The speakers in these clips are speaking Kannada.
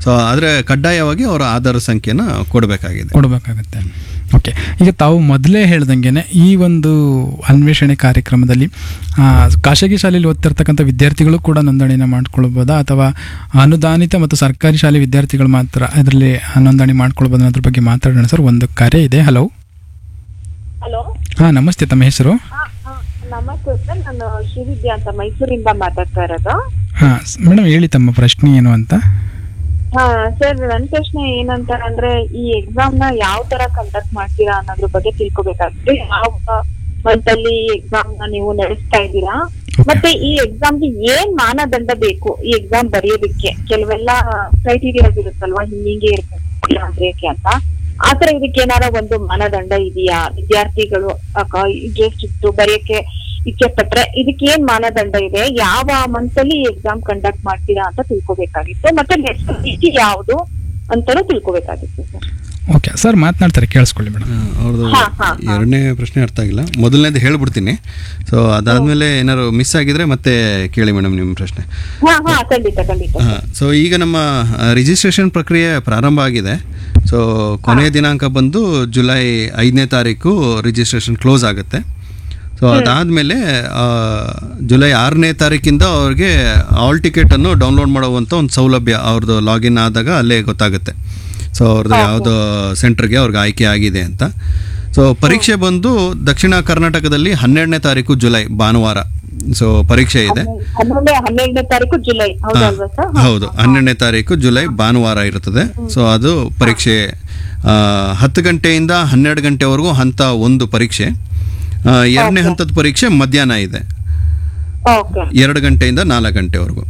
ಸೊ ಆದರೆ ಕಡ್ಡಾಯವಾಗಿ ಅವರ ಆಧಾರ್ ಸಂಖ್ಯೆನ ಕೊಡಬೇಕಾಗಿದೆ ಕೊಡಬೇಕಾಗತ್ತೆ ಓಕೆ ಈಗ ತಾವು ಮೊದಲೇ ಹೇಳ್ದಂಗೆ ಈ ಒಂದು ಅನ್ವೇಷಣೆ ಕಾರ್ಯಕ್ರಮದಲ್ಲಿ ಆ, ಖಾಸಗಿ ಶಾಲೆಯಲ್ಲಿ ಓದ್ತಿರ್ತಕ್ಕಂಥ ವಿದ್ಯಾರ್ಥಿಗಳು ಕೂಡ ನೋಂದಣಿನ ಮಾಡ್ಕೊಳ್ಬೋದಾ ಅಥವಾ ಅನುದಾನಿತ ಮತ್ತು ಸರ್ಕಾರಿ ಶಾಲೆ ವಿದ್ಯಾರ್ಥಿಗಳು ಮಾತ್ರ ಇದರಲ್ಲಿ ನೋಂದಣಿ ಮಾಡ್ಕೊಳ್ಬೋದು ಅನ್ನೋದ್ರ ಬಗ್ಗೆ ಮಾತಾಡೋಣ ಸರ್ ಒಂದು ಕರೆ ಇದೆ ಹಲೋ ಹಲೋ ಹಾಂ ನಮಸ್ತೆ ತಮ್ಮ ಹೆಸರು ನಮಸ್ತೆ ಸರ್ ನಾನು ಶ್ರೀವಿದ್ಯಾ ಅಂತ ಮೈಸೂರಿಂದ ಮಾತಾಡ್ತಾ ಇರೋದು ಹಾಂ ಮೇಡಮ್ ಹೇಳಿ ತಮ್ಮ ಪ್ರಶ್ನೆ ಏನು ಅಂತ ಹಾ ಸರ್ ನನ್ನ ಪ್ರಶ್ನೆ ಏನಂತ ಅಂದ್ರೆ ಈ ಎಕ್ಸಾಮ್ ನ ಯಾವ ತರ ಕಂಡಕ್ಟ್ ಮಾಡ್ತೀರಾ ಅನ್ನೋದ್ರ ಬಗ್ಗೆ ತಿಳ್ಕೊಬೇಕಾಗುತ್ತೆ ಯಾವ ಮಂತ್ ಅಲ್ಲಿ ಎಕ್ಸಾಮ್ ನ ನೀವು ನಡೆಸ್ತಾ ಇದ್ದೀರಾ ಮತ್ತೆ ಈ ಎಕ್ಸಾಮ್ಗೆ ಏನ್ ಮಾನದಂಡ ಬೇಕು ಈ ಎಕ್ಸಾಮ್ ಬರೆಯೋದಕ್ಕೆ ಕೆಲವೆಲ್ಲ ಕ್ರೈಟೀರಿಯಾಸ್ ಇರುತ್ತಲ್ವಾ ಹಿಂಗೆ ಇರ್ಬೇಕು ಇಲ್ಲ ಬರೆಯಕ್ಕೆ ಅಂತ ಆತರ ಇದಕ್ಕೆ ಏನಾರ ಒಂದು ಮಾನದಂಡ ಇದೆಯಾ ವಿದ್ಯಾರ್ಥಿಗಳು ಇಂಟ್ರೆಸ್ಟ್ ಇತ್ತು ಬರೆಯಕ್ಕೆ ಇಚ್ಛೆ ಪಟ್ರೆ ಇದಕ್ಕೆ ಏನ್ ಮಾನದಂಡ ಇದೆ ಯಾವ ಮಂತ್ ಅಲ್ಲಿ ಎಕ್ಸಾಮ್ ಕಂಡಕ್ಟ್ ಮಾಡ್ತೀರಾ ಅಂತ ತಿಳ್ಕೊಬೇಕಾಗಿತ್ತು ಮತ್ತೆ ನೆಕ್ಸ್ಟ್ ಯಾವುದು ಅಂತಾನು ತಿಳ್ಕೊಬೇಕಾಗಿತ್ತು ಸರ್ ಓಕೆ ಸರ್ ಮಾತನಾಡ್ತಾರೆ ಕೇಳಿಸ್ಕೊಳ್ಳಿ ಮೇಡಮ್ ಅವ್ರದ್ದು ಹಾ, ಹಾ, ಹಾ. ಎರಡನೇ ಪ್ರಶ್ನೆ ಅರ್ಥ ಆಗಿಲ್ಲ ಮೊದಲನೇದು ಹೇಳ್ಬಿಡ್ತೀನಿ ಸೊ ಅದಾದಮೇಲೆ ಏನಾದ್ರು ಮಿಸ್ ಆಗಿದ್ರೆ ಮತ್ತೆ ಕೇಳಿ ಮೇಡಮ್ ನಿಮ್ಮ ಪ್ರಶ್ನೆ ಹಾ ಹಾ ಖಂಡಿತ ಖಂಡಿತ ಸೊ ಈಗ ನಮ್ಮ ರಿಜಿಸ್ಟ್ರೇಷನ್ ಪ್ರಕ್ರಿಯೆ ಪ್ರಾರಂಭ ಆಗಿದೆ ಸೊ ಕೊನೆಯ ದಿನಾಂಕ ಬಂದು ಜುಲೈ ಐದನೇ ತಾರೀಕು ರಿಜಿಸ್ಟ್ರೇಷನ್ ಕ್ಲೋಸ್ ಆಗುತ್ತೆ ಸೊ ಅದಾದಮೇಲೆ ಜುಲೈ ಆರನೇ ತಾರೀಕಿಂದ ಅವ್ರಿಗೆ ಆಲ್ ಟಿಕೆಟನ್ನು ಡೌನ್ಲೋಡ್ ಮಾಡುವಂಥ ಒಂದು ಸೌಲಭ್ಯ ಅವ್ರದ್ದು ಲಾಗಿನ್ ಆದಾಗ ಅಲ್ಲೇ ಗೊತ್ತಾಗುತ್ತೆ ಸೊ ಅವ್ರದ್ದು ಯಾವುದು ಸೆಂಟರ್ಗೆ ಅವ್ರಿಗೆ ಆಯ್ಕೆ ಆಗಿದೆ ಅಂತ ಸೊ ಪರೀಕ್ಷೆ ಬಂದು ದಕ್ಷಿಣ ಕರ್ನಾಟಕದಲ್ಲಿ ಹನ್ನೆರಡನೇ ತಾರೀಕು ಜುಲೈ ಭಾನುವಾರ ಸೊ ಪರೀಕ್ಷೆ ಇದೆ ಹನ್ನೊಂದನೇ ಹನ್ನೆರಡನೇ ತಾರೀಕು ಜುಲೈ ಹೌದಲ್ವಾ ಸರ್ ಹೌದು ಹನ್ನೆರಡನೇ ತಾರೀಕು ಜುಲೈ ಭಾನುವಾರ ಇರುತ್ತದೆ ಸೊ ಅದು ಪರೀಕ್ಷೆ ಆ, ಹತ್ತು ಗಂಟೆಯಿಂದ ಹನ್ನೆರಡು ಗಂಟೆವರೆಗೂ ಹಂತ ಒಂದು ಪರೀಕ್ಷೆ ಆ, ಎರಡನೇ ಹಂತದ ಪರೀಕ್ಷೆ ಮಧ್ಯಾಹ್ನ ಇದೆ ಓಕೆ ಎರಡು ಗಂಟೆಯಿಂದ ನಾಲ್ಕು ಗಂಟೆವರೆಗೂ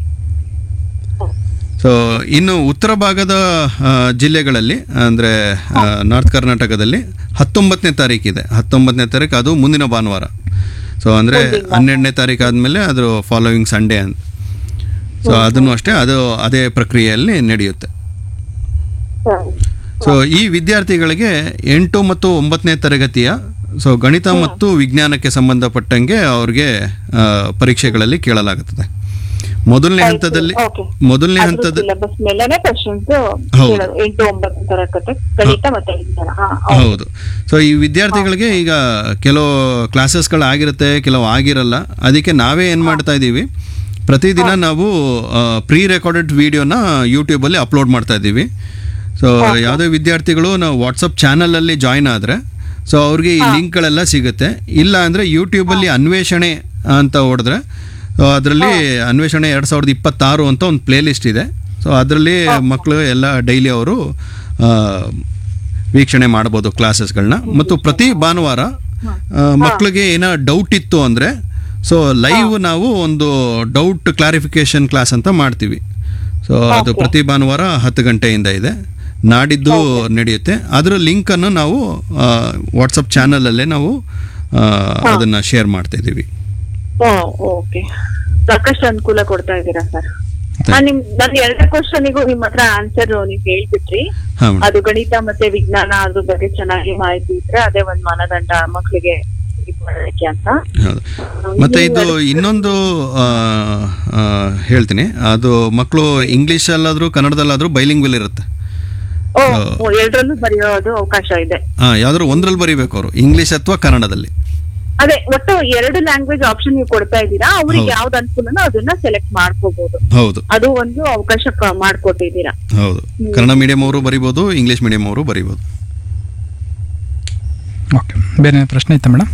ಸೊ ಇನ್ನು ಉತ್ತರ ಭಾಗದ ಆ, ಜಿಲ್ಲೆಗಳಲ್ಲಿ ಅಂದರೆ ನಾರ್ತ್ ಕರ್ನಾಟಕದಲ್ಲಿ ಹತ್ತೊಂಬತ್ತನೇ ತಾರೀಕಿದೆ ಹತ್ತೊಂಬತ್ತನೇ ತಾರೀಕು ಅದು ಮುಂದಿನ ಭಾನುವಾರ ಸೊ ಅಂದರೆ ಹನ್ನೆರಡನೇ ತಾರೀಕು ಆದಮೇಲೆ ಅದು ಫಾಲೋವಿಂಗ್ ಸಂಡೇ ಅಂತ ಸೊ ಅದನ್ನು ಅಷ್ಟೇ ಅದು ಅದೇ ಪ್ರಕ್ರಿಯೆಯಲ್ಲಿ ನಡೆಯುತ್ತೆ ಸರಿ ಸೊ ಈ ವಿದ್ಯಾರ್ಥಿಗಳಿಗೆ ಎಂಟು ಮತ್ತು ಒಂಬತ್ತನೇ ತರಗತಿಯ ಸೊ ಗಣಿತ ಮತ್ತು ವಿಜ್ಞಾನಕ್ಕೆ ಸಂಬಂಧಪಟ್ಟಂಗೆ ಅವ್ರಿಗೆ ಆ, ಪರೀಕ್ಷೆಗಳಲ್ಲಿ ಕೇಳಲಾಗುತ್ತದೆ ಮೊದಲನೇ ಹಂತದಲ್ಲಿ Okay. ಮೊದಲನೇ ಹಂತದ ಸಿಲೆಬಸ್ ಮೇಲೆನೆ ಕ್ವಶನ್ಸ್ ಹೌದು. ಎಂಟು ಒಂಬತ್ತು ತರಗತಿ ಗಣಿತ ಮತ್ತೆ ವಿಜ್ಞಾನ ಹಾ ಹೌದು ಸೊ ಈ ವಿದ್ಯಾರ್ಥಿಗಳಿಗೆ ಈಗ ಕೆಲವು ಕ್ಲಾಸಸ್ಗಳು ಆಗಿರುತ್ತೆ ಕೆಲವು ಆಗಿರಲ್ಲ ಅದಕ್ಕೆ ನಾವೇ ಏನು ಮಾಡ್ತಾ ಇದ್ದೀವಿ ಪ್ರತಿದಿನ ನಾವು ಪ್ರೀ ರೆಕಾರ್ಡೆಡ್ ವಿಡಿಯೋನ ಯೂಟ್ಯೂಬಲ್ಲಿ ಅಪ್ಲೋಡ್ ಮಾಡ್ತಾ ಇದ್ದೀವಿ ಸೊ ಯಾವುದೇ ವಿದ್ಯಾರ್ಥಿಗಳು ನಾವು ವಾಟ್ಸಪ್ ಚಾನಲಲ್ಲಿ ಜಾಯ್ನ್ ಆದರೆ ಸೊ ಅವ್ರಿಗೆ ಈ ಲಿಂಕ್ಗಳೆಲ್ಲ ಸಿಗುತ್ತೆ ಇಲ್ಲ ಅಂದರೆ ಯೂಟ್ಯೂಬಲ್ಲಿ ಅನ್ವೇಷಣೆ ಅಂತ ಹೊಡೆದ್ರೆ ಸೊ ಅದರಲ್ಲಿ ಅನ್ವೇಷಣೆ ಎರಡು ಸಾವಿರದ ಇಪ್ಪತ್ತಾರು ಅಂತ ಒಂದು ಪ್ಲೇ ಲಿಸ್ಟ್ ಇದೆ ಸೊ ಅದರಲ್ಲಿ ಮಕ್ಕಳು ಎಲ್ಲ ಡೈಲಿ ಅವರು ಆ, ವೀಕ್ಷಣೆ ಮಾಡ್ಬೋದು ಕ್ಲಾಸಸ್ಗಳನ್ನ ಮತ್ತು ಪ್ರತಿ ಭಾನುವಾರ ಆ, ಮಕ್ಕಳಿಗೆ ಏನೋ ಡೌಟ್ ಇತ್ತು ಅಂದರೆ ಸೊ ಲೈವ್ ನಾವು ಒಂದು ಡೌಟ್ ಕ್ಲಾರಿಫಿಕೇಶನ್ ಕ್ಲಾಸ್ ಅಂತ ಮಾಡ್ತೀವಿ ಸೊ ಅದು ಪ್ರತಿ ಭಾನುವಾರ ಹತ್ತು ಗಂಟೆಯಿಂದ ಇದೆ ನಾಡಿದ್ದು ನಡೆಯುತ್ತೆ ಅದರ ಲಿಂಕನ್ನು ನಾವು ವಾಟ್ಸಪ್ ಚಾನಲಲ್ಲೇ ನಾವು ಆ, ಅದನ್ನ ಶೇರ್ ಮಾಡ್ತಾ ಇದ್ದೀವಿ ಓಕೆ ಸಾಕಷ್ಟು ಅನುಕೂಲ ಕೊಡ್ತಾ ಇದ್ದೀರಾ ಸರ್ ನಿಮ್ ನನ್ನ ಎರಡನೇ ಕ್ವಶನಿಗೂ ನಿಮ್ ಹತ್ರ ಆನ್ಸರ್ ನೀವ್ ಹೇಳ್ಬಿಟ್ರಿ ಹಾ ಮೇಡಮ್ ಅದು ಗಣಿತ ಮತ್ತೆ ವಿಜ್ಞಾನ ಅದ್ರ ಬಗ್ಗೆ ಚೆನ್ನಾಗಿ ಮಾಹಿತಿ ಇದ್ರೆ ಅದೇ ಒಂದ್ ಮಾನದಂಡ ಮಕ್ಕಳಿಗೆ ಇದ್ ಮಾಡೋದಕ್ಕೆ ಅಂತ ಹೌದು ಮತ್ತೆ ಇದು ಇನ್ನೊಂದು ಆ, ಆ, ಹೇಳ್ತೀನಿ ಅದು ಮಕ್ಕಳು ಇಂಗ್ಲೀಷಲ್ಲಾದರೂ ಕನ್ನಡದಲ್ಲಾದರೂ ಬೈಲಿಂಗ್ವಲ್ ಇರುತ್ತೆ ಓ ಓ, ಎರಡರಲ್ಲೂ ಬರೆಯೋದು ಅವಕಾಶ ಇದೆ ಹಾಂ ಯಾವ್ದಾದ್ರು ಒಂದ್ರಲ್ಲಿ ಬರೀಬೇಕು ಅವರು ಇಂಗ್ಲೀಷ್ ಅಥವಾ ಕನ್ನಡದಲ್ಲಿ ಅದೇ ಒಟ್ಟು ಎರಡು ಲ್ಯಾಂಗ್ವೇಜ್ ಆಪ್ಷನ್ ನೀವು ಕೊಡ್ತಾ ಇದ್ದೀರಾ ಅವ್ರಿಗೆ ಯಾವ್ದು ಅನುಕೂಲನೋ ಅದನ್ನ ಸೆಲೆಕ್ಟ್ ಮಾಡ್ಕೋಬಹುದು ಹೌದು ಅದು ಒಂದು ಅವಕಾಶ ಕ- ಮಾಡ್ಕೊಟ್ಟಿದ್ದೀರಾ ಹೌದು ಕನ್ನಡ ಮೀಡಿಯಂ ಅವರು ಬರಿಬೋದು ಇಂಗ್ಲೀಷ್ ಮೀಡಿಯಂ ಅವರು ಬರಿಬೋದು ಓಕೆ ಬೇರೆ ಪ್ರಶ್ನೆ ಇತ್ತಾ ಮೇಡಮ್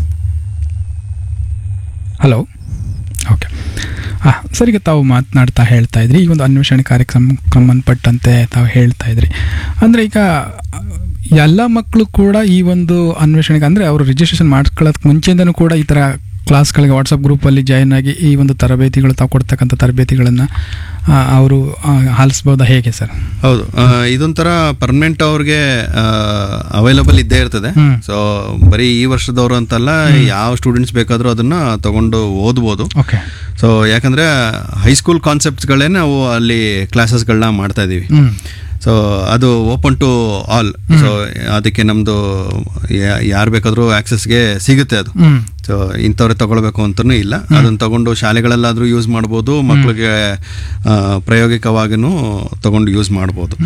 ಹಲೋ ಓಕೆ ಹಾಂ ಸರ್ ಈಗ ತಾವು ಮಾತನಾಡ್ತಾ ಹೇಳ್ತಾ ಇದ್ರಿ ಈ ಒಂದು ಅನ್ವೇಷಣೆ ಕಾರ್ಯಕ್ರಮಕ್ಕೆ ಸಂಬಂಧಪಟ್ಟಂತೆ ತಾವು ಹೇಳ್ತಾ ಇದ್ರಿ ಅಂದರೆ ಈಗ ಎಲ್ಲ ಮಕ್ಕಳು ಕೂಡ ಈ ಒಂದು ಅನ್ವೇಷಣೆಗೆ ಅಂದರೆ ಅವರು ರಿಜಿಸ್ಟ್ರೇಷನ್ ಮಾಡ್ಕೊಳ್ಳೋದಕ್ಕೆ ಮುಂಚೆಯಿಂದನೂ ಕೂಡ ಈ ಥರ ಕ್ಲಾಸ್ಗಳಿಗೆ ವಾಟ್ಸಪ್ ಗ್ರೂಪಲ್ಲಿ ಜಾಯ್ನ್ ಆಗಿ ಈ ಒಂದು ತರಬೇತಿಗಳು ತಾವು ಕೊಡ್ತಕ್ಕಂಥ ತರಬೇತಿಗಳನ್ನು ಅವರು ಆಲಿಸ್ಬೋದಾ ಹೇಗೆ ಸರ್ ಹೌದು ಆ, ಇದೊಂಥರ ಪರ್ಮನೆಂಟ್ ಅವ್ರಿಗೆ ಅವೈಲಬಲ್ ಇದ್ದೇ ಇರ್ತದೆ ಹ್ಮ್. ಸೊ ಬರೀ ಈ ವರ್ಷದವರು ಅಂತಲ್ಲ ಯಾವ ಸ್ಟೂಡೆಂಟ್ಸ್ ಬೇಕಾದರೂ ಅದನ್ನ ತಗೊಂಡು ಓದ್ಬೋದು ಓಕೆ ಸೊ ಯಾಕಂದ್ರೆ ಹೈಸ್ಕೂಲ್ ಕಾನ್ಸೆಪ್ಟ್ಸ್ಗಳೇ ನಾವು ಅಲ್ಲಿ ಕ್ಲಾಸಸ್ಗಳನ್ನ ಮಾಡ್ತಾ ಇದ್ದೀವಿ ಹ್ಞೂ ಸೊ ಅದು ಓಪನ್ ಟು ಆಲ್ ಸೊ ಅದಕ್ಕೆ ನಮ್ಮದು ಯಾರು ಬೇಕಾದರೂ ಆಕ್ಸೆಸ್ಗೆ ಸಿಗುತ್ತೆ ಅದು ಹ್ಞೂ ಸೊ ಇಂಥವ್ರೆ ತಗೊಳ್ಬೇಕು ಅಂತಲೂ ಇಲ್ಲ ಅದನ್ನು ತಗೊಂಡು ಶಾಲೆಗಳಲ್ಲಾದರೂ ಯೂಸ್ ಮಾಡ್ಬೋದು ಮಕ್ಕಳಿಗೆ ಪ್ರಾಯೋಗಿಕವಾಗಿನೂ ತಗೊಂಡು ಯೂಸ್ ಮಾಡ್ಬೋದು